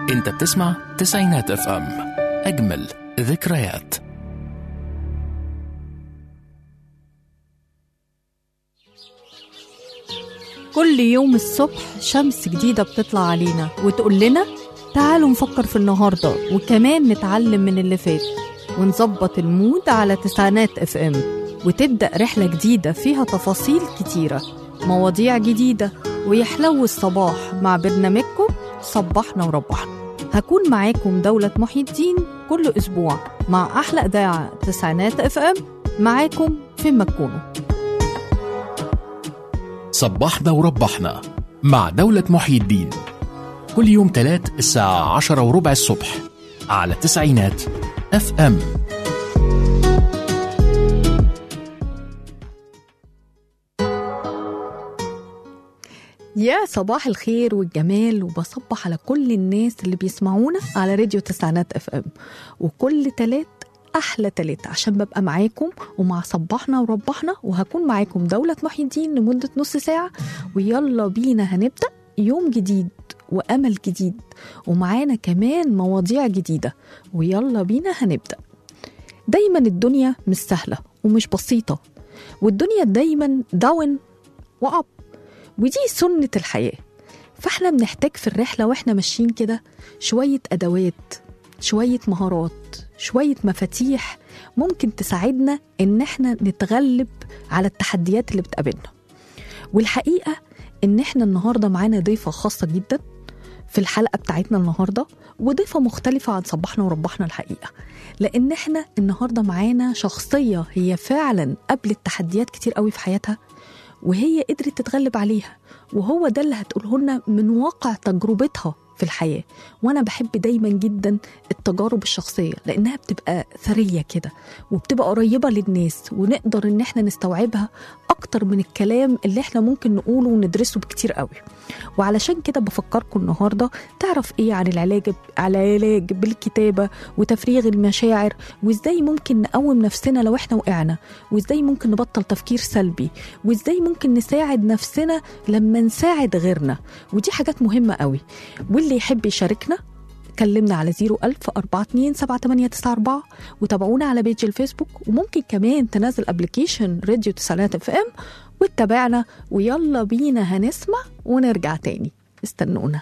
انت بتسمع تسعينات اف ام اجمل ذكريات كل يوم الصبح شمس جديدة بتطلع علينا وتقول لنا تعالوا نفكر في النهاردة وكمان نتعلم من اللي فات ونظبط المود على تسعينات اف ام وتبدأ رحلة جديدة فيها تفاصيل كتيرة مواضيع جديدة ويحلو الصباح مع برنامجكم صبحنا وربحنا هكون معاكم دولة محي الدين كل أسبوع مع أحلى إذاعة تسعينات اف ام معاكم فين ما تكونوا صبحنا وربحنا مع دولة محي الدين كل يوم تلات الساعة عشرة وربع الصبح على تسعينات اف ام يا صباح الخير والجمال وبصبح على كل الناس اللي بيسمعونا على راديو تسعينات اف ام وكل تلات احلى تلات عشان ببقى معاكم ومع صبحنا وربحنا وهكون معاكم دولة محي الدين لمدة نص ساعة ويلا بينا هنبدأ يوم جديد وأمل جديد ومعانا كمان مواضيع جديدة ويلا بينا هنبدأ دايما الدنيا مش سهلة ومش بسيطة والدنيا دايما داون وأب ودي سنة الحياة فاحنا بنحتاج في الرحلة واحنا ماشيين كده شوية أدوات شوية مهارات شوية مفاتيح ممكن تساعدنا إن احنا نتغلب على التحديات اللي بتقابلنا والحقيقة إن احنا النهاردة معانا ضيفة خاصة جدا في الحلقة بتاعتنا النهاردة وضيفة مختلفة عن صبحنا وربحنا الحقيقة لأن احنا النهاردة معانا شخصية هي فعلا قابلت تحديات كتير قوي في حياتها وهي قدرت تتغلب عليها وهو ده اللي هتقوله لنا من واقع تجربتها في الحياة وأنا بحب دايما جدا التجارب الشخصية لأنها بتبقى ثرية كده وبتبقى قريبة للناس ونقدر إن احنا نستوعبها أكتر من الكلام اللي احنا ممكن نقوله وندرسه بكتير قوي وعلشان كده بفكركم النهاردة تعرف إيه عن العلاج العلاج بالكتابة وتفريغ المشاعر وإزاي ممكن نقوم نفسنا لو احنا وقعنا وإزاي ممكن نبطل تفكير سلبي وإزاي ممكن نساعد نفسنا لما نساعد غيرنا ودي حاجات مهمة قوي واللي يحب يشاركنا كلمنا على 01000 42 7894 وتابعونا على بيج الفيسبوك وممكن كمان تنزل ابلكيشن راديو تسعينات اف ام واتبعنا ويلا بينا هنسمع ونرجع تاني استنونا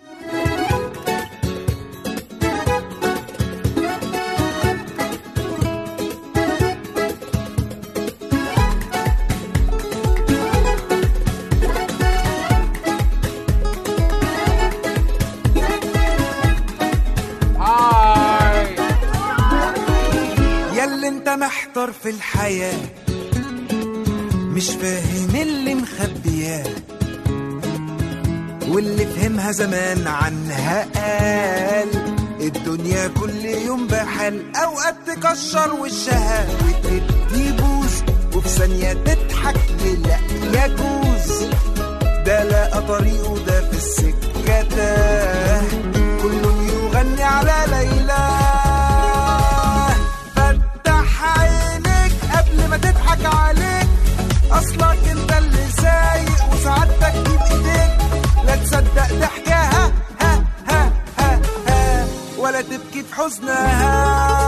ياللي انت محتار في الحياة مش فاهم اللي مخبياه واللي فهمها زمان عنها قال الدنيا كل يوم بحال اوقات تكشر وشها وتبدي بوز وفي ثانية تضحك لا يجوز ده لقى طريقه ده في السكة تاه كله يغني على ليلى فتح عينيك قبل ما تضحك عليك اصلك انت اللي سايق وسعادتك دي بايديك لا تصدق ضحكها ها ها ها ها ولا تبكي في حزنها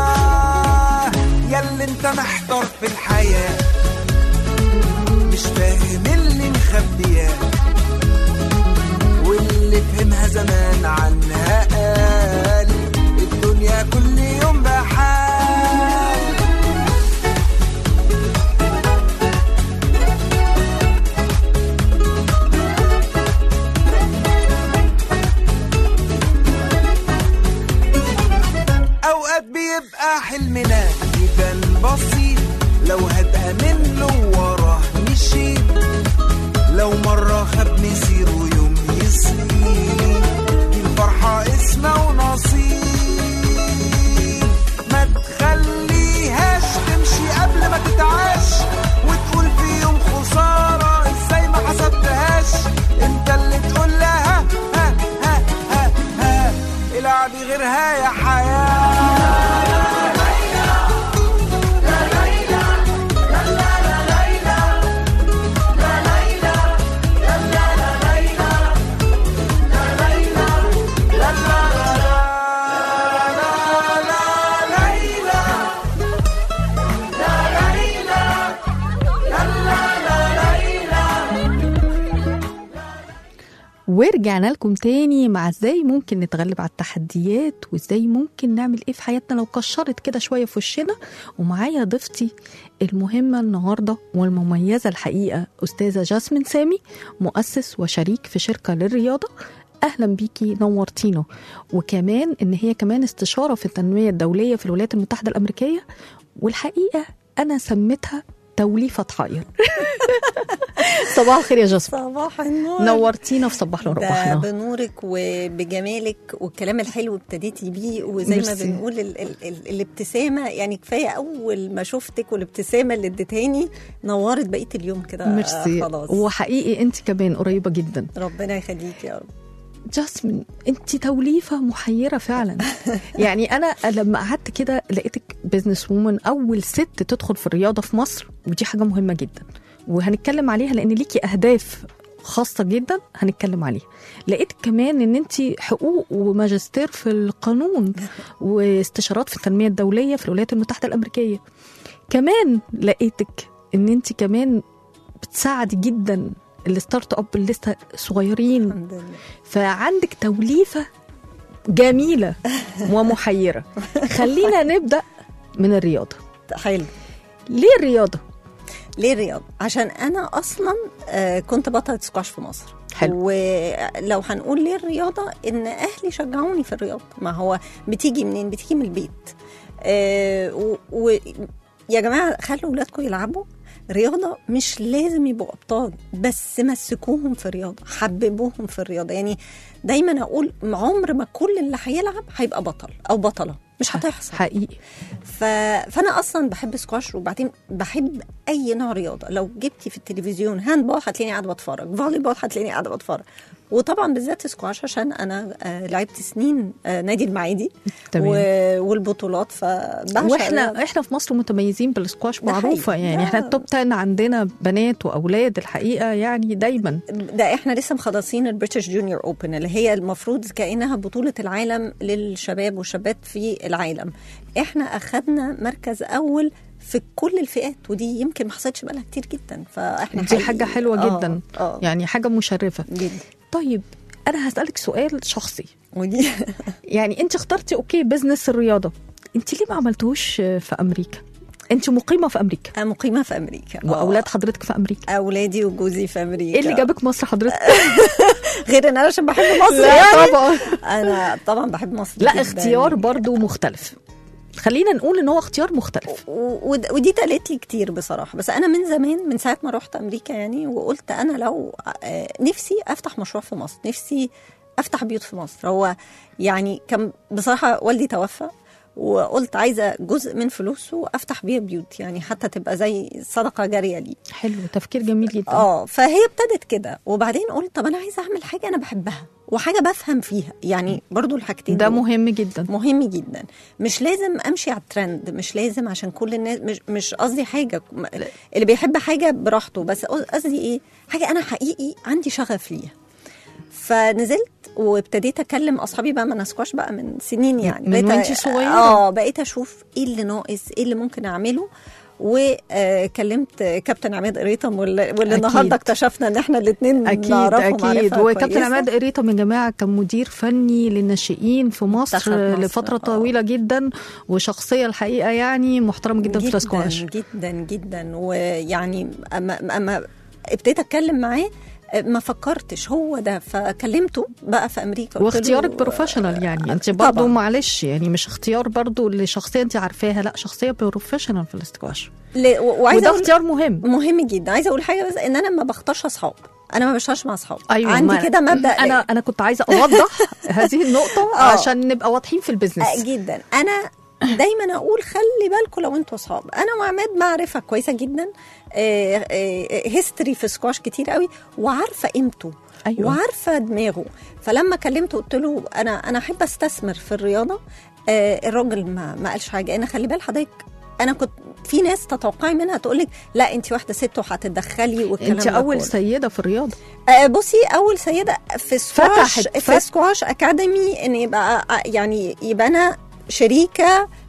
ياللي انت محتار في الحياه مش فاهم اللي مخبياه واللي فهمها زمان عنها قال الدنيا كل يوم بحال اوقات بيبقى حلمنا يبان بسيط لو هتأمن له وراه مشيت لو مرة خاب مسير ويوم يصير دي الفرحة اسمها ونصيب ما تخليهاش تمشي قبل ما تتعاش وتقول في يوم خسارة ازاي ما حسبتهاش انت اللي تقول لها ها ها ها ها العبي غيرها يا حياة ورجعنا لكم تاني مع ازاي ممكن نتغلب على التحديات وازاي ممكن نعمل ايه في حياتنا لو كشرت كده شويه في وشنا ومعايا ضيفتي المهمه النهارده والمميزه الحقيقه استاذه جاسمين سامي مؤسس وشريك في شركه للرياضه اهلا بيكي نورتينا وكمان ان هي كمان استشاره في التنميه الدوليه في الولايات المتحده الامريكيه والحقيقه انا سميتها توليفه حائر صباح الخير يا جاسمين صباح النور نورتينا في صباح ده وربحنا بنورك وبجمالك والكلام الحلو ابتديتي بيه وزي ما ميرسي. بنقول ال ال ال الابتسامه يعني كفايه اول ما شفتك والابتسامه اللي اديتهاني نورت بقيه اليوم كده ميرسي خلاص وحقيقي انت كمان قريبه جدا ربنا يخليك يا رب جاسمين انت توليفه محيره فعلا يعني انا لما قعدت كده لقيتك بزنس وومن اول ست تدخل في الرياضه في مصر ودي حاجه مهمه جدا وهنتكلم عليها لان ليكي اهداف خاصه جدا هنتكلم عليها لقيت كمان ان انت حقوق وماجستير في القانون واستشارات في التنميه الدوليه في الولايات المتحده الامريكيه كمان لقيتك ان انت كمان بتساعدي جدا الستارت اب اللي لسه صغيرين الحمد لله فعندك توليفة جميلة ومحيرة خلينا نبدأ من الرياضة حلو ليه الرياضة؟ ليه الرياضة؟ عشان أنا أصلا آه، كنت بطلة سكواش في مصر حلو. ولو هنقول ليه الرياضة إن أهلي شجعوني في الرياضة ما هو بتيجي منين؟ بتيجي من البيت آه، و... و... يا جماعة خلوا ولادكم يلعبوا رياضة مش لازم يبقوا أبطال بس مسكوهم في الرياضة حببوهم في الرياضة يعني دايما أقول عمر ما كل اللي هيلعب هيبقى بطل أو بطلة مش هتحصل حقيقي ف... فانا اصلا بحب سكواش وبعدين بحب اي نوع رياضه لو جبتي في التلفزيون هاند بول هتلاقيني قاعده بتفرج فولي بول هتلاقيني قاعده بتفرج وطبعا بالذات سكواش عشان انا آه لعبت سنين آه نادي المعادي تمام. و... والبطولات فبعشق واحنا الرياضة. احنا في مصر متميزين بالسكواش ده معروفة حقيقي. يعني ده- احنا التوب 10 عندنا بنات واولاد الحقيقة يعني دايما ده احنا لسه مخلصين البريتش جونيور اوبن اللي هي المفروض كانها بطوله العالم للشباب والشابات في العالم احنا اخذنا مركز اول في كل الفئات ودي يمكن ما حصلتش بقالها كتير جدا فاحنا دي حقيقي- حاجة حلوة آه، جدا اه يعني حاجة مشرفة جدا طيب انا هسألك سؤال شخصي ودي يعني انت اخترتي اوكي بزنس الرياضة انت ليه ما عملتوش في امريكا انت مقيمة في امريكا أنا مقيمة في أمريكا آه. واولاد حضرتك في امريكا أولادي وجوزي في أمريكا ايه اللي جابك مصر حضرتك؟ غير إن أنا عشان بحب مصر لا يعني طبعا أنا طبعا بحب مصر لا جداً. اختيار برضو مختلف خلينا نقول ان هو اختيار مختلف و- ود- ودي اتقالت لي كتير بصراحة بس أنا من زمان من ساعة ما رحت أمريكا يعني وقلت أنا لو آه، نفسي أفتح مشروع في مصر نفسي أفتح بيوت في مصر هو يعني كان بصراحة والدي توفى وقلت عايزة جزء من فلوسه أفتح بيها بيوت يعني حتى تبقى زي صدقة جارية لي حلو تفكير جميل جدا اه فهي ابتدت كده وبعدين قلت طب انا عايزه اعمل حاجه انا بحبها وحاجه بفهم فيها يعني برضو الحاجتين ده دول مهم جدا مهم جدا مش لازم امشي على الترند مش لازم عشان كل الناس مش مش قصدي حاجه م- اللي بيحب حاجه براحته بس قصدي ايه حاجه انا حقيقي عندي شغف ليها فنزلت وابتديت اكلم اصحابي بقى من سكواش بقى من سنين يعني من بقيت- وانتي صغيرة. اه بقيت اشوف ايه اللي ناقص ايه اللي ممكن اعمله وكلمت كابتن عماد قريطم واللي, واللي أكيد. النهارده اكتشفنا ان احنا الاثنين اكيد نعرفه اكيد معرفة وكابتن كويسة. عماد قريطه من جماعه كان مدير فني للناشئين في مصر, منتخب مصر، لفتره آه. طويله جدا وشخصيه الحقيقه يعني محترمه جدا, في السكواش جدا جدا ويعني اما اما ابتديت اتكلم معاه ما فكرتش هو ده فكلمته بقى في امريكا قلت له- واختيارك بروفيشنال يعني انت طبعاً. برضو معلش يعني مش اختيار برضو لشخصيه انت عارفاها لا شخصيه بروفيشنال في السكواش ل- و- وعايزه وده اقول اختيار مهم مهم جدا عايزه اقول حاجه بس ان انا ما بختارش اصحاب انا ما بشتغلش مع اصحاب ايوه عندي ما- كده مبدا انا انا كنت عايزه اوضح هذه النقطه آه. عشان نبقى واضحين في آه، البيزنس جدا انا دايما اقول خلي بالكم لو انتوا اصحاب انا وعماد معرفه كويسه جدا هيستوري في سكواش كتير قوي وعارفه قيمته أيوة. وعارفه دماغه فلما كلمته قلت له انا انا احب استثمر في الرياضه آه، الراجل ما ما قالش حاجه انا خلي بال حضرتك انا كنت في ناس تتوقعي منها تقول لك لا انت واحده ست وهتتدخلي والكلام انت ده اول كله. سيده في الرياضه آه، بصي اول سيده في سكواش فتحت- في فت- سكواش اكاديمي ان يبقى آه، يعني يبقى انا شريكه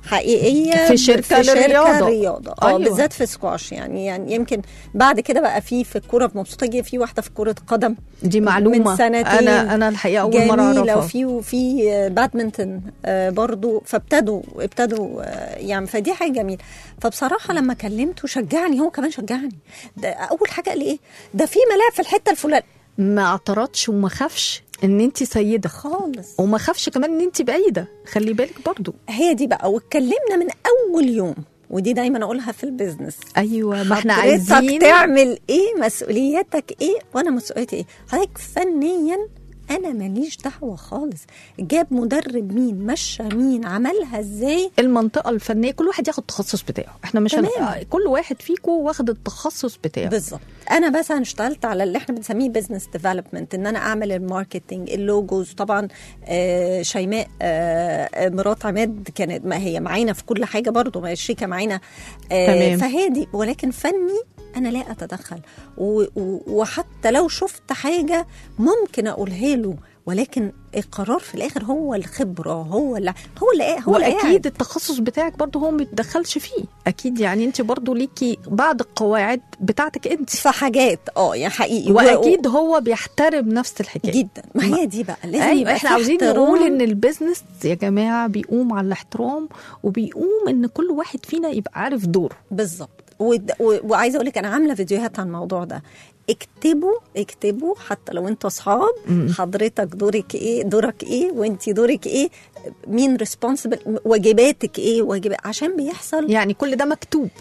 حقيقيه في شركة في للرياضة. شركه رياضه اه أيوة. بالذات في سكواش يعني يعني يمكن بعد كده بقى في في الكوره في مبسوطه جدا في واحده في كره قدم دي معلومه من سنتين انا انا الحقيقه اول مره جميلة اعرفها وفي وفي بادمنتون آه، برضو فابتدوا ابتدوا آه، يعني فدي حاجه جميله فبصراحه لما كلمته شجعني هو كمان شجعني ده اول حاجه قال لي ايه ده في ملاعب في الحته الفلانيه ما اعترضش وما خافش ان انت سيده خالص وما خافش كمان ان انت بعيده خلي بالك برضو هي دي بقى واتكلمنا من اول يوم ودي دايما اقولها في البيزنس ايوه ما احنا حضرتك عايزين تعمل ايه مسؤولياتك ايه وانا مسؤوليتي ايه حضرتك فنيا انا ماليش دعوه خالص جاب مدرب مين مشى مين عملها ازاي المنطقه الفنيه كل واحد ياخد التخصص بتاعه احنا مش هن... تمام. كل واحد فيكم واخد التخصص بتاعه بالظبط انا مثلا اشتغلت على اللي احنا بنسميه بزنس ديفلوبمنت ان انا اعمل الماركتنج اللوجوز طبعا آه، شيماء آه، آه، مرات عماد كانت ما هي معانا في كل حاجه برضو ما هي الشركه معانا آه، تمام. فهي دي ولكن فني انا لا اتدخل و- و- وحتى لو شفت حاجه ممكن اقولها له ولكن القرار في الاخر هو الخبره هو اللي هو اللي هو اللي واكيد قاعد. التخصص بتاعك برضو هو ما بيتدخلش فيه اكيد يعني انت برضو ليكي بعض القواعد بتاعتك انت في حاجات اه يعني حقيقي واكيد هو بيحترم نفس الحكايه جدا ما هي دي بقى لازم ايوه يبقى احنا في عاوزين احترام. نقول ان البيزنس يا جماعه بيقوم على الاحترام وبيقوم ان كل واحد فينا يبقى عارف دوره بالظبط ود- و- وعايزه اقول لك انا عامله فيديوهات عن الموضوع ده اكتبوا اكتبوا حتى لو انتوا اصحاب حضرتك دورك ايه دورك ايه وانت دورك ايه مين ريسبونسبل واجباتك ايه واجب عشان بيحصل يعني كل ده مكتوب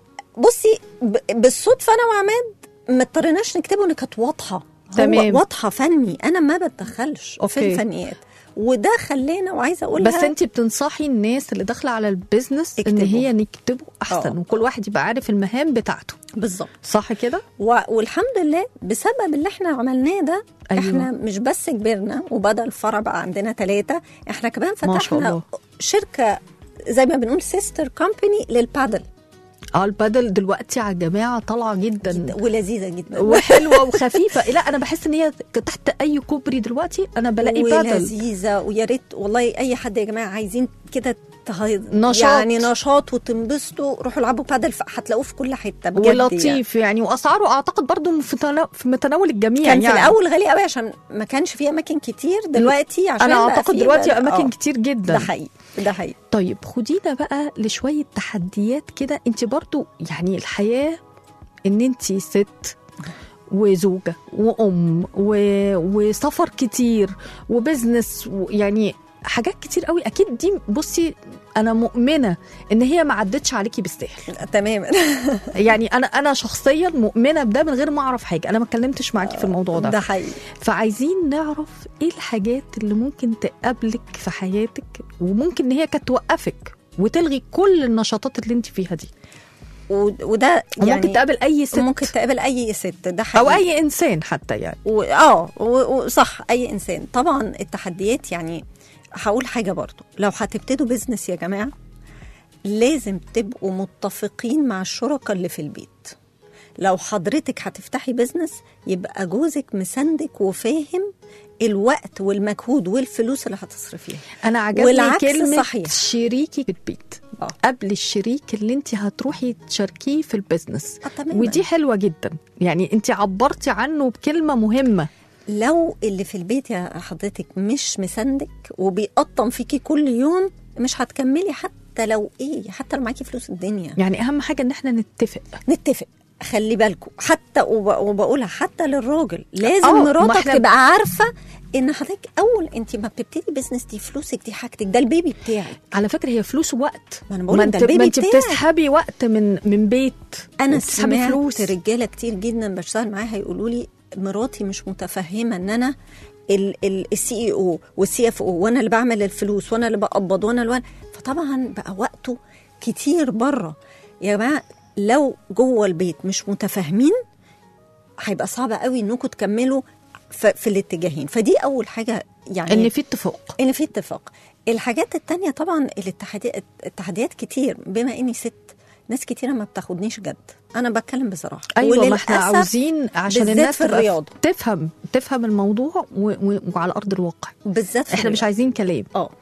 بصي ب- بالصدفه انا وعماد ما اضطريناش نكتبه ان كانت واضحه تمام. هو واضحه فني انا ما بتدخلش أوكي. في الفنيات وده خلانا وعايزه اقولها بس انت بتنصحي الناس اللي داخله على البيزنس ان اكتبوا. هي نكتبه احسن آه. وكل واحد يبقى عارف المهام بتاعته بالظبط صح كده و- والحمد لله بسبب اللي احنا عملناه ده أيوة. أيوة. احنا مش بس كبرنا وبدا الفرع بقى عندنا ثلاثه احنا كمان ما شاء فتحنا الله. شركه زي ما بنقول سيستر كومباني للبادل اه البدل دلوقتي على الجماعه طالعه جدا جدا ولذيذه جدا وحلوه وخفيفه لا انا بحس ان هي تحت اي كوبري دلوقتي انا بلاقي بادل ولذيذه ويا ريت والله اي حد يا جماعه عايزين كده ته- نشاط. يعني نشاط وتنبسطوا روحوا العبوا بادل ف- هتلاقوه في كل حته بجد يعني. ولطيف يعني واسعاره اعتقد برضو في تنا- في متناول الجميع كان يعني في الاول غالي قوي عشان ما كانش في اماكن كتير دلوقتي عشان انا بقى اعتقد في دلوقتي بقى- اماكن آه. كتير جدا ده حقيقي ده حقيقي طيب خدينا بقى لشويه تحديات كده انت برضو يعني الحياه ان انت ست وزوجه وام و... وسفر كتير وبزنس و... يعني حاجات كتير قوي اكيد دي بصي انا مؤمنه ان هي ما عدتش عليكي بالسهل تماما يعني انا انا شخصيا مؤمنه بده من غير ما اعرف حاجه انا ما اتكلمتش معاكي في الموضوع ده ده حقيقي فعايزين نعرف ايه الحاجات اللي ممكن تقابلك في حياتك وممكن ان هي كانت توقفك وتلغي كل النشاطات اللي انت فيها دي و- وده يعني يعني ممكن تقابل اي ست ممكن تقابل اي ست ده او حقيقي اي انسان حتى يعني و- اه و- وصح اي انسان طبعا التحديات يعني هقول حاجه برضو لو هتبتدوا بزنس يا جماعه لازم تبقوا متفقين مع الشركاء اللي في البيت لو حضرتك هتفتحي بزنس يبقى جوزك مساندك وفاهم الوقت والمجهود والفلوس اللي هتصرفيها انا عجبني والعكس كلمه صحيح. شريكي في البيت آه. قبل الشريك اللي انت هتروحي تشاركيه في البيزنس آه، تماماً. ودي حلوه جدا يعني انت عبرتي عنه بكلمه مهمه لو اللي في البيت يا حضرتك مش مساندك وبيقطم فيكي كل يوم مش هتكملي حتى لو ايه حتى لو معاكي فلوس الدنيا يعني اهم حاجه ان احنا نتفق نتفق خلي بالكم حتى وب- وبقولها حتى للراجل لازم آه، ما مراتك إحنا- تبقى عارفه ان حضرتك اول انت ما بتبتدي بزنس دي فلوسك دي حاجتك ده البيبي بتاعك على فكره هي فلوس ووقت ما أنا بقول ما لك ده انت ما البيبي انت بتاعك. بتسحبي وقت من من بيت انا وبتسحبي سمعت فلوس رجاله كتير جدا بشتغل معاها يقولوا لي مراتي مش متفهمه ان انا السي اي او والسي اف او وانا اللي بعمل الفلوس وانا اللي بقبض وانا اللي فطبعا بقى وقته كتير بره يا جماعه لو جوه البيت مش متفاهمين هيبقى صعب قوي انكم تكملوا في, في الاتجاهين فدي اول حاجه يعني ان في اتفاق ان في اتفاق الحاجات التانية طبعا الاتحاديات التحديات كتير بما اني ست ناس كتيرة ما بتاخدنيش جد انا بتكلم بصراحة ايوه ما احنا وللأسف عاوزين عشان بالذات الناس في تبقى الرياضة. تفهم تفهم الموضوع و... و... وعلى ارض الواقع بالذات في احنا مش الرياضة. عايزين كلام اه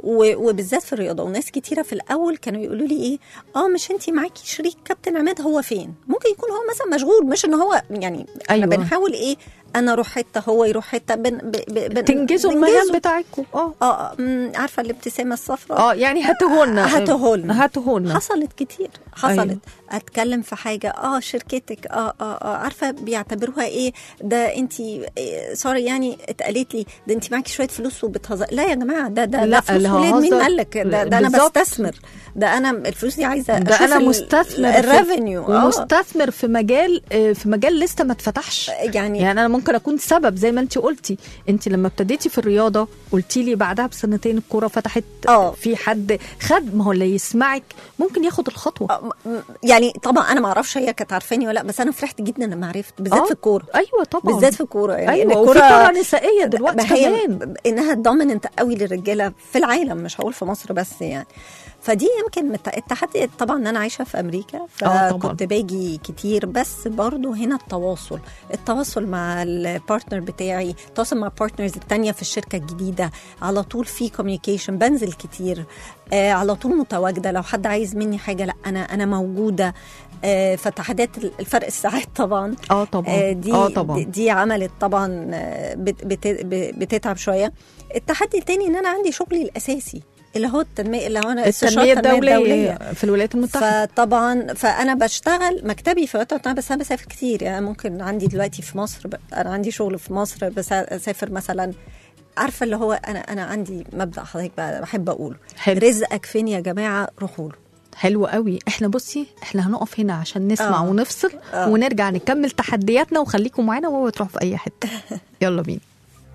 و- وبالذات في الرياضه وناس كتيره في الاول كانوا يقولوا لي ايه اه مش انت معاكي شريك كابتن عماد هو فين ممكن يكون هو مثلا مشغول مش ان هو يعني احنا أيوة. بنحاول ايه انا اروح حته هو يروح حته بن ب ب بن تنجزوا المهام بتاعتكم اه اه أمم، عارفه الابتسامه الصفراء اه يعني هاتهولنا هاتهولنا. هاتهولنا حصلت كتير حصلت أيوة. أيوة. اتكلم في حاجه اه شركتك اه اه اه عارفه بيعتبروها ايه ده انت سوري يعني اتقالت لي ده انت معاكي شويه فلوس وبتهزر لا يا جماعه ده ده لا، ده فلوس اللي ولاد مين ههزر. قال لك ده, ده انا بالظبط. بستثمر ده انا الفلوس دي عايزه ده أشوف انا ال- مستثمر في- الريفينيو اه ومستثمر في مجال آه، في مجال لسه ما اتفتحش يعني يعني انا ممكن اكون سبب زي ما انت قلتي انت لما ابتديتي في الرياضه قلتي لي بعدها بسنتين الكوره فتحت آه. في حد خد ما هو اللي يسمعك ممكن ياخد الخطوه آه، م- م- يعني طبعا انا ما اعرفش هي كانت عارفاني ولا لا بس انا فرحت جدا لما عرفت بالذات آه. في الكوره ايوه طبعا بالذات في الكوره يعني ايوه إن وفي كوره نسائيه دلوقتي ما هي كمان انها دوميننت قوي للرجاله في العالم مش هقول في مصر بس يعني فدي يمكن مت- التحدي طبعا ان انا عايشه في امريكا آه طبعاً. فكنت باجي كتير بس برضو هنا التواصل التواصل مع البارتنر بتاعي التواصل مع البارتنرز التانية في الشركه الجديده على طول في كوميونيكيشن بنزل كتير آه على طول متواجده لو حد عايز مني حاجه لا انا انا موجوده آه فتحديات الفرق الساعات طبعا اه طبعا آه، دي اه طبعا دي- دي عملت طبعا آه، بت بت بتتعب شويه التحدي التاني ان انا عندي شغلي الاساسي اللي هو التنميه اللي هو انا استشارة التنميه الدوليه, الدولية. في الولايات المتحده فطبعا فانا بشتغل مكتبي في الولايات المتحده بس انا بسافر كتير يعني ممكن عندي دلوقتي في مصر ب- انا عندي شغل في مصر بس اسافر مثلا عارفه اللي هو انا انا عندي مبدا حضرتك بقى بحب اقوله حلو. رزقك فين يا جماعه روحوا له حلو قوي احنا بصي احنا هنقف هنا عشان نسمع آه. ونفصل آه. ونرجع نكمل تحدياتنا وخليكم معانا وهو تروح في اي حته يلا بينا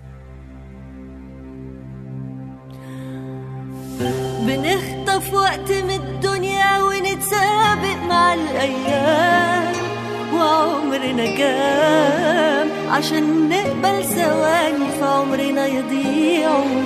بنخطف وقت من الدنيا ونتسابق مع الأيام وعمرنا كام عشان نقبل ثواني في عمرنا يضيعوا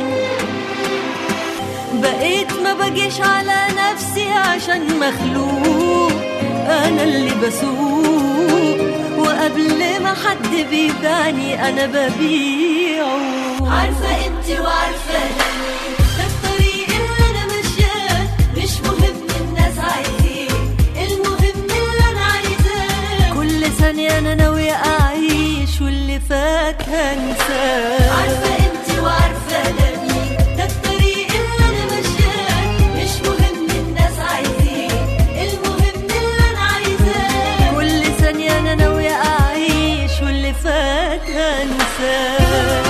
بقيت ما بجيش على نفسي عشان مخلوق أنا اللي بسوق وقبل ما حد بيبيعني أنا ببيعه عارفة انتي وعارفة أنا ده الطريق اللي أنا ماشياه مش مهم الناس عايزين المهم اللي أنا عايزاه كل ثانية أنا ناوية أعيش واللي فات هنساه عارفة انتي وعارفة أنا مين ده الطريق اللي أنا ماشياه مش مهم الناس عايزين المهم اللي أنا عايزاه كل ثانية أنا ناوية أعيش واللي فات هنساه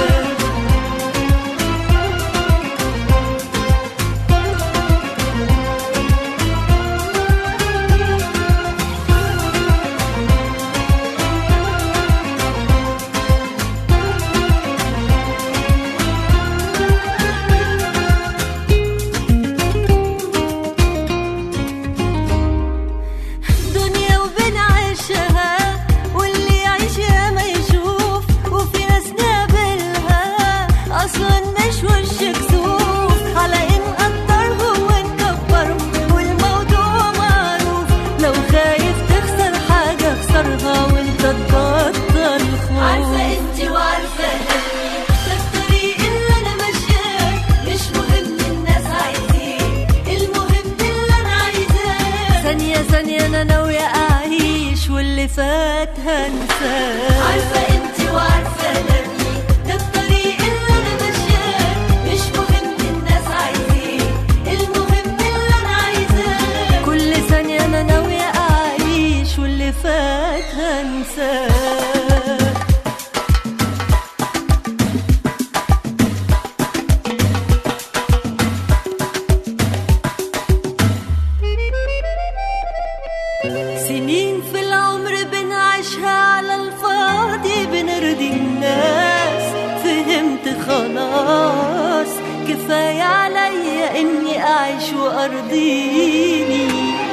دنيا وبنعيشها واللي يعيشها ما يشوف وفي ناس نقابلها اصلا مش وش كسوف على ان قدرهم ونكبرهم والموضوع معروف لو خايف تخسر حاجه اخسرها وانت تبطل خوف عارفه انت وعارفه أنا ده الطريق اللي انا ماشياه مش مهم الناس عايزين المهم اللي انا عايزاه ثانية ثانية أنا ناوية أعيش واللي فات هنساه عارفة أنت وعارفة أنا مين ده الطريق اللي أنا ماشياه مش مهم الناس عايزين المهم اللي أنا عايزاه كل ثانية أنا ناوية أعيش واللي فات هنساه سنين في العمر بنعيشها على الفاضي بنرضي الناس فهمت خلاص كفاية عليا إني أعيش وأرضيني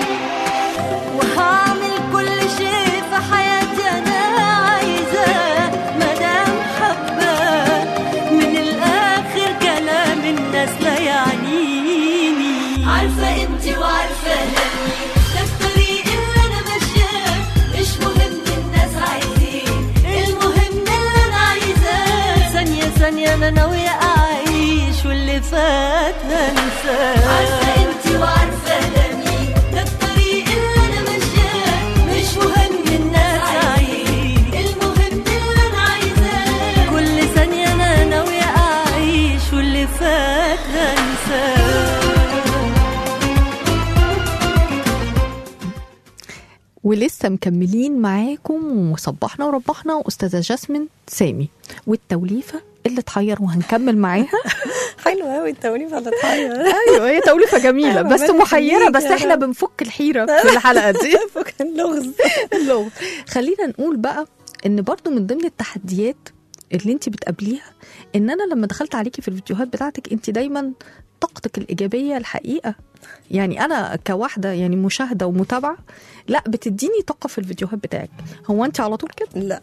وهعمل كل شيء في حياتي أنا عايزاه مدام حباه من الآخر كلام الناس لا يعنيني عارفة انتي وعارفة أنا مين ده الطريق اللي أنا ماشياه مش مهم الناس عايزين المهم اللي أنا عايزاه ثانية ثانية أنا ناوية أعيش واللي واللي فات هنساه عارفة انتي وعارفة ده مين ده الطريق اللي انا ماشياه مش مهم الناس عايزين المهم اللي انا عايزاه كل ثانية انا ناوية اعيش واللي فات هنساه ولسه مكملين معاكم وصبحنا وربحنا أستاذة جاسمين سامي والتوليفة اللي تحير وهنكمل معاها حلوه قوي التوليفه اللي تحير ايوه هي توليفة جميلة أيوة، بس ربنا محيرة يخليك بس يا احنا رب. بنفك الحيرة في الحلقة دي فك اللغز اللغة خلينا نقول بقى ان برضو من ضمن التحديات اللي انت بتقابليها ان انا لما دخلت عليكي في الفيديوهات بتاعتك انت دايما طاقتك الايجابيه الحقيقه يعني انا كواحده يعني مشاهده ومتابعه لا بتديني طاقه في الفيديوهات بتاعك هو انت على طول كده لا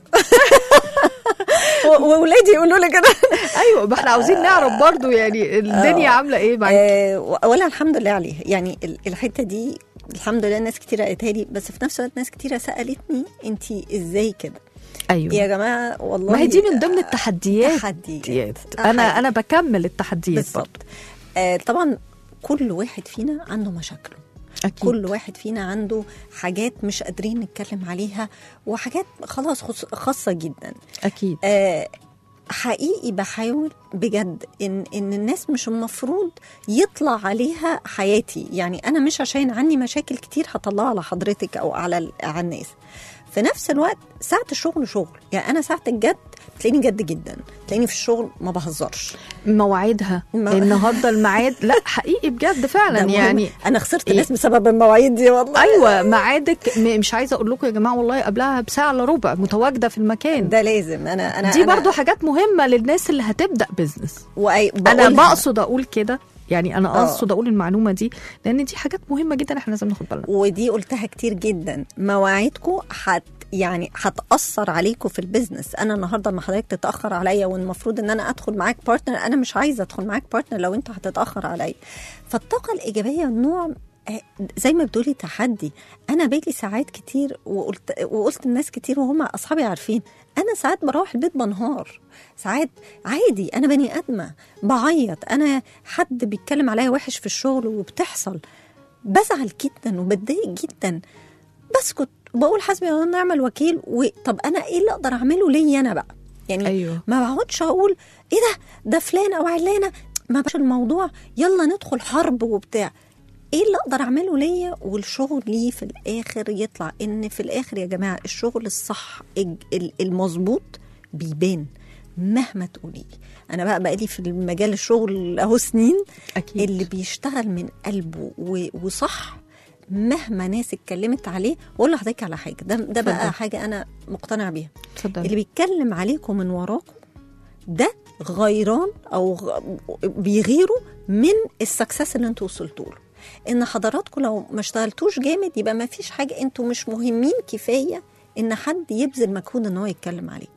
و- واولادي يقولوا لي كده ايوه ما احنا عاوزين نعرف برضو يعني الدنيا آه. عامله ايه معاك آه، اولا الحمد لله عليها يعني ال- الحته دي الحمد لله ناس كتير قالتها لي بس في نفس الوقت ناس كتير سالتني انت ازاي كده ايوه يا جماعه والله ما هي دي من ضمن التحديات تحديات انا حقيقي. انا بكمل التحديات بالظبط برضو آه طبعا كل واحد فينا عنده مشاكله اكيد كل واحد فينا عنده حاجات مش قادرين نتكلم عليها وحاجات خلاص خص- خاصه جدا اكيد آه، حقيقي بحاول بجد ان ان الناس مش المفروض يطلع عليها حياتي يعني انا مش عشان عندي مشاكل كتير هطلعها على حضرتك او على ال- على الناس في نفس الوقت ساعة الشغل شغل يعني انا ساعة الجد تلاقيني جد جدا تلاقيني في الشغل ما بهزرش مواعيدها ما- النهارده الميعاد لا حقيقي بجد فعلا ده مهم. يعني انا خسرت إيه؟ ناس بسبب المواعيد دي والله ايوه ميعادك م- مش عايزه اقول لكم يا جماعه والله قبلها بساعه الا ربع متواجده في المكان ده لازم انا انا دي أنا برضو حاجات مهمه للناس اللي هتبدا بزنس وأي انا بقولها. بقصد اقول كده يعني انا آه. اقصد اقول المعلومه دي لان دي حاجات مهمه جدا احنا لازم ناخد بالنا ودي قلتها كتير جدا مواعيدكم حت يعني هتاثر عليكم في البيزنس انا النهارده لما حضرتك تتاخر عليا والمفروض ان انا ادخل معاك بارتنر انا مش عايزه ادخل معاك بارتنر لو انت هتتاخر عليا فالطاقه الايجابيه نوع آه، زي ما بتقولي تحدي انا باجي ساعات كتير وقلت وقلت لناس كتير وهم اصحابي عارفين انا ساعات بروح البيت بنهار ساعات عادي انا بني ادمه بعيط انا حد بيتكلم عليا وحش في الشغل وبتحصل بزعل جدا وبتضايق جدا بسكت وبقول حسبي الله ونعم الوكيل وطب انا ايه اللي اقدر اعمله ليا انا بقى يعني أيوه. ما بقعدش اقول ايه ده ده فلان او علانه ما بقاش الموضوع يلا ندخل حرب وبتاع ايه اللي اقدر اعمله ليا والشغل ليه في الاخر يطلع ان في الاخر يا جماعه الشغل الصح الج- ال- المظبوط بيبان مهما تقولي لي. انا بقى بقالي في المجال الشغل اهو سنين اكيد اللي بيشتغل من قلبه و- وصح مهما ناس اتكلمت عليه واقول لحضرتك على حاجه ده ده بقى اتفضل. حاجه انا مقتنع بيها اتفضلي اللي بيتكلم عليكم من وراكم ده غيران او غ- بيغيروا من السكسس اللي انتوا وصلتوا له ان حضراتكم لو ما اشتغلتوش جامد يبقى ما فيش حاجه انتوا مش مهمين كفايه ان حد يبذل مجهود ان هو يتكلم عليكم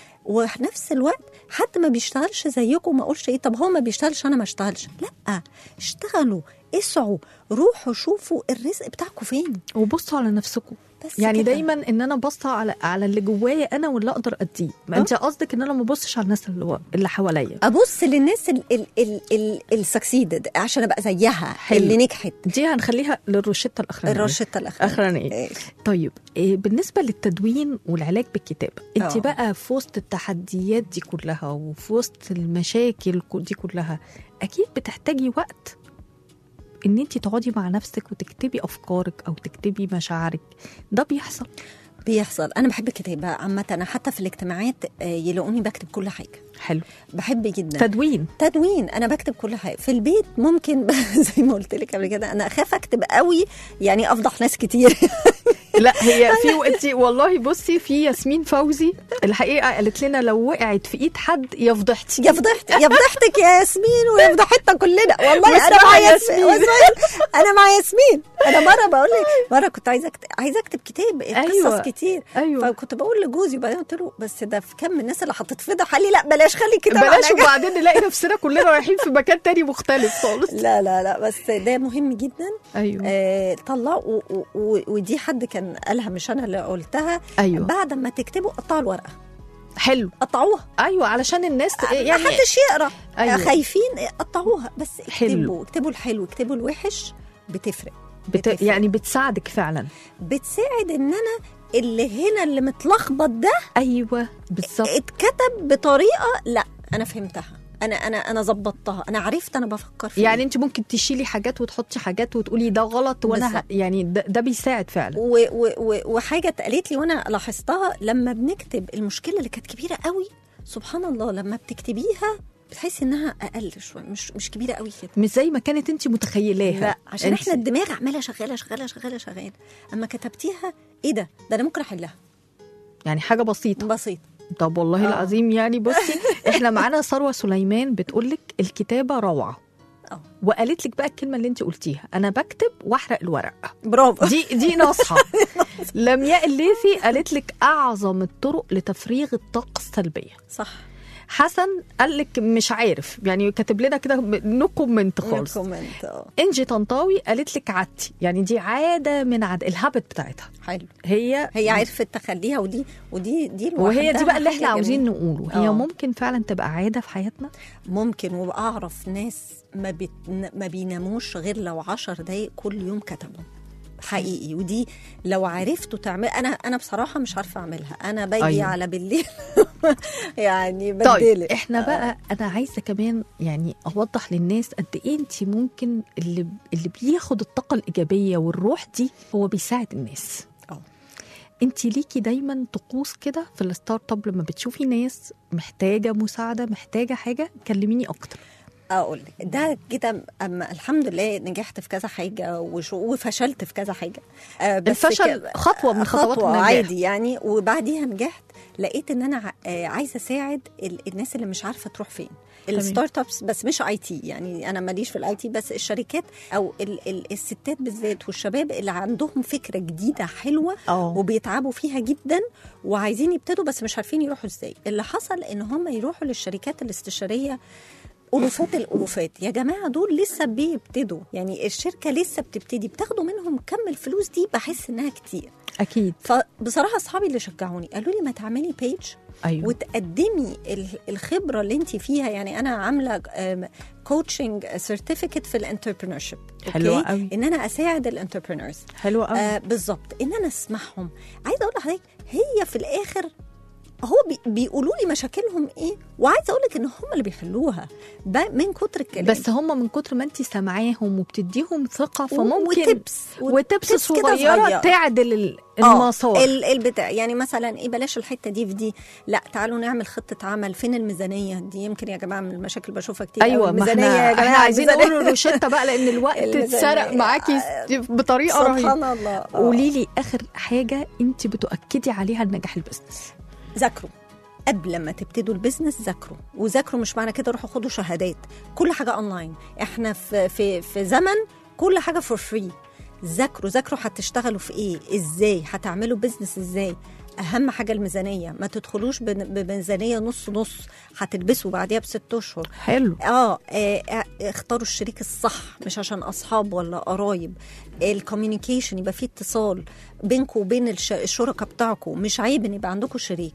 وفي نفس الوقت حد ما بيشتغلش زيكم ما اقولش ايه طب هو ما بيشتغلش انا ما اشتغلش لا اشتغلوا اسعوا روحوا شوفوا الرزق بتاعكم فين وبصوا على نفسكم بس يعني كده. دايما ان انا باصه على على اللي جوايا انا واللي اقدر اديه ما آه. انت قصدك ان انا ما ابصش على الناس اللي, اللي حواليا ابص للناس ال ال ال ال السكسيدد عشان ابقى زيها حلو. اللي نجحت دي هنخليها للروشته الاخرانيه الروشته الاخرانيه اخرانيه إيه. طيب إيه بالنسبه للتدوين والعلاج بالكتابه انت آه. بقى في وسط التحديات دي كلها وفي وسط المشاكل كو- دي كلها اكيد بتحتاجي وقت ان انت تقعدي مع نفسك وتكتبي افكارك او تكتبي مشاعرك ده بيحصل بيحصل انا بحب الكتابه عامه انا حتى في الاجتماعات آه، يلاقوني بكتب كل حاجه حلو بحب جدا تدوين تدوين انا بكتب كل حاجه في البيت ممكن زي ما قلت لك قبل كده انا اخاف اكتب قوي يعني افضح ناس كتير لا هي في انت والله بصي في ياسمين فوزي الحقيقه قالت لنا لو وقعت في ايد حد يا فضحتي يا فضحت يا فضحتك يا ياسمين ويا فضحتنا كلنا والله انا واسمها مع ياسمين. ياسمين واسمها- انا مع ياسمين انا مره بقول لك مره كنت عايزه أكتب عايزه اكتب كتاب قصص أيوة. كتير أيوة. فكنت بقول لجوزي وبعدين قلت له بس ده في كم الناس اللي هتتفضح قال لي لا بلاش خلي كده بلاش وبعدين نلاقي نفسنا كلنا رايحين في مكان تاني مختلف خالص لا لا لا بس ده مهم جدا ايوه آه طلعوا و- و- ودي حد كان قالها مش انا اللي قلتها ايوه بعد ما تكتبوا قطعوا الورقه حلو قطعوها ايوه علشان الناس ت- يعني يعني محدش يقرا أيوة. خايفين قطعوها بس اكتبوا حلو. اكتبوا الحلو اكتبوا الوحش بتفرق بت... بتفرق. يعني بتساعدك فعلا بتساعد ان انا اللي هنا اللي متلخبط ده ايوه بالظبط اتكتب بطريقه لا انا فهمتها انا انا انا ظبطتها انا عرفت انا بفكر في يعني إيه. انت ممكن تشيلي حاجات وتحطي حاجات وتقولي ده غلط وانا ه... بالظبط. يعني ده, ده بيساعد فعلا و و و وحاجه اتقالت لي وانا لاحظتها لما بنكتب المشكله اللي كانت كبيره قوي سبحان الله لما بتكتبيها بتحسي انها اقل شويه مش مش كبيره قوي كده مش زي ما كانت انت متخيلاها لا عشان انت- احنا الدماغ عماله شغاله شغاله شغاله شغاله اما كتبتيها ايه ده ده انا ممكن احلها يعني حاجه بسيطه بسيط طب والله آه. العظيم يعني بصي احنا معانا ثروه سليمان بتقول لك الكتابه روعه اه وقالت لك بقى الكلمه اللي انت قلتيها انا بكتب واحرق الورق برافو دي دي نصحى لمياء الليثي قالت لك اعظم الطرق لتفريغ الطاقه السلبيه صح حسن قال لك مش عارف يعني كاتب لنا كده نو كومنت خالص كومنت اه انجي طنطاوي قالت لك عادتي يعني دي عاده من عاد الهابت بتاعتها حلو هي هي عرفت تخليها ودي ودي دي وهي دي لوحدها بقى اللي حاجة احنا عاوزين جميلة. نقوله هي آه. ممكن فعلا تبقى عاده في حياتنا ممكن واعرف ناس ما بت... ما بيناموش غير لو عشر دقايق كل يوم كتبوا حقيقي ودي لو عرفتوا تعمل انا انا بصراحه مش عارفه اعملها انا باجي أيوة. أيوة. على بالليل يعني طيب بدلك احنا بقى انا عايزه كمان يعني اوضح للناس قد ايه انت ممكن اللي اللي بياخد الطاقه الايجابيه والروح دي هو بيساعد الناس اه انت ليكي دايما طقوس كده في الستارت اب لما بتشوفي ناس محتاجه مساعده محتاجه حاجه كلميني اكتر اقول لك ده كده اما الحمد لله نجحت في كذا حاجه وشو- وفشلت في كذا حاجه آه، بس الفشل ك- خطوة من خطوات خطوه النجاح. عادي يعني وبعديها نجحت لقيت ان انا ع- آه، عايزه اساعد ال- الناس اللي مش عارفه تروح فين الستارت ابس بس مش اي تي يعني انا ماليش في الاي تي بس الشركات او ال ال الستات بالذات والشباب اللي عندهم فكره جديده حلوه اه وبيتعبوا فيها جدا وعايزين يبتدوا بس مش عارفين يروحوا ازاي اللي حصل ان هم يروحوا للشركات الاستشاريه الوفات الالوفات يا جماعه دول لسه بيبتدوا يعني الشركه لسه بتبتدي بتاخدوا منهم كم الفلوس دي بحس انها كتير اكيد فبصراحه اصحابي اللي شجعوني قالوا لي ما تعملي بيج ايوه وتقدمي ال- الخبره اللي انت فيها يعني انا عامله كوتشنج سيرتيفيكت في الانتربرنور حلوة قوي. ان انا اساعد الانتربرنورز حلوه قوي آه بالظبط ان انا اسمعهم عايزه اقول لحضرتك هي في الاخر هو بي بيقولوا لي مشاكلهم ايه وعايزه اقول لك ان هم اللي بيحلوها ب- من كتر الكلام بس هم من كتر ما انت سامعاهم وبتديهم ثقه فممكن وتبس وتبس كده صغيره تعدل ال- آه، المسار ال- البتاع يعني مثلا ايه بلاش الحته دي في دي لا تعالوا نعمل خطه عمل فين الميزانيه دي يمكن يا جماعه من المشاكل بشوفها كتير أوي. ايوه ما الميزانيه احنا, يا احنا جماعه عايزين الميزانية. نقول الروشته بقى لان الوقت الميزانية. اتسرق معاكي بطريقه رهيبه سبحان الله آه. قولي لي اخر حاجه انت بتؤكدي عليها لنجاح البيزنس ذاكروا قبل ما تبتدوا البيزنس ذاكروا وذاكروا مش معنى كده روحوا خدوا شهادات كل حاجه اونلاين احنا في في في زمن كل حاجه فور فري ذاكروا ذاكروا هتشتغلوا في ايه ازاي هتعملوا بيزنس ازاي اهم حاجه الميزانيه ما تدخلوش بن- بميزانيه نص نص هتلبسوا بعديها بست اشهر حلو اه آه، آه، اختاروا الشريك الصح مش عشان اصحاب ولا قرايب الكوميونيكيشن يبقى فيه اتصال بينكم وبين الش- الشركاء بتاعكم مش عيب ان يبقى عندكم شريك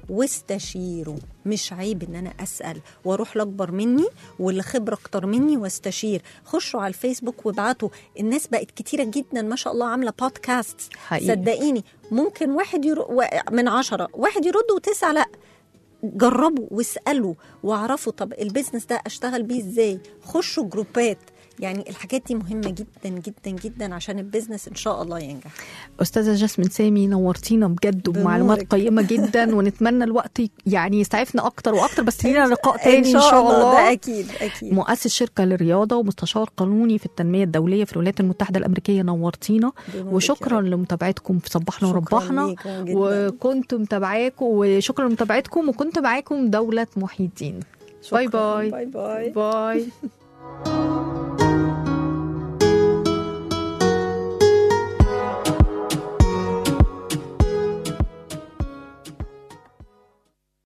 واستشيروا مش عيب ان انا اسال واروح لاكبر مني واللي خبره اكتر مني واستشير خشوا على الفيسبوك وابعتوا الناس بقت كتيره جدا ما شاء الله عامله بودكاست حقيقي. صدقيني ممكن واحد يرو... وا- من عشرة واحد يرد وتسعة لا جربوا واسالوا واعرفوا طب البيزنس ده اشتغل بيه ازاي خشوا جروبات يعني الحاجات دي مهمه جدا جدا جدا عشان البيزنس ان شاء الله ينجح استاذه جاسمين سامي نورتينا بجد ومعلومات بنورك. قيمه جدا ونتمنى الوقت يعني يسعفنا اكتر واكتر بس لينا لقاء تاني ان شاء ده الله اكيد اكيد مؤسس شركه للرياضه ومستشار قانوني في التنميه الدوليه في الولايات المتحده الامريكيه نورتينا بنورك يا وشكرا رب. لمتابعتكم في صباحنا شكراً وربحنا ليكم جداً. وكنت متابعاكم وشكرا لمتابعتكم وكنت معاكم دوله محي الدين باي شكراً. باي باي باي باي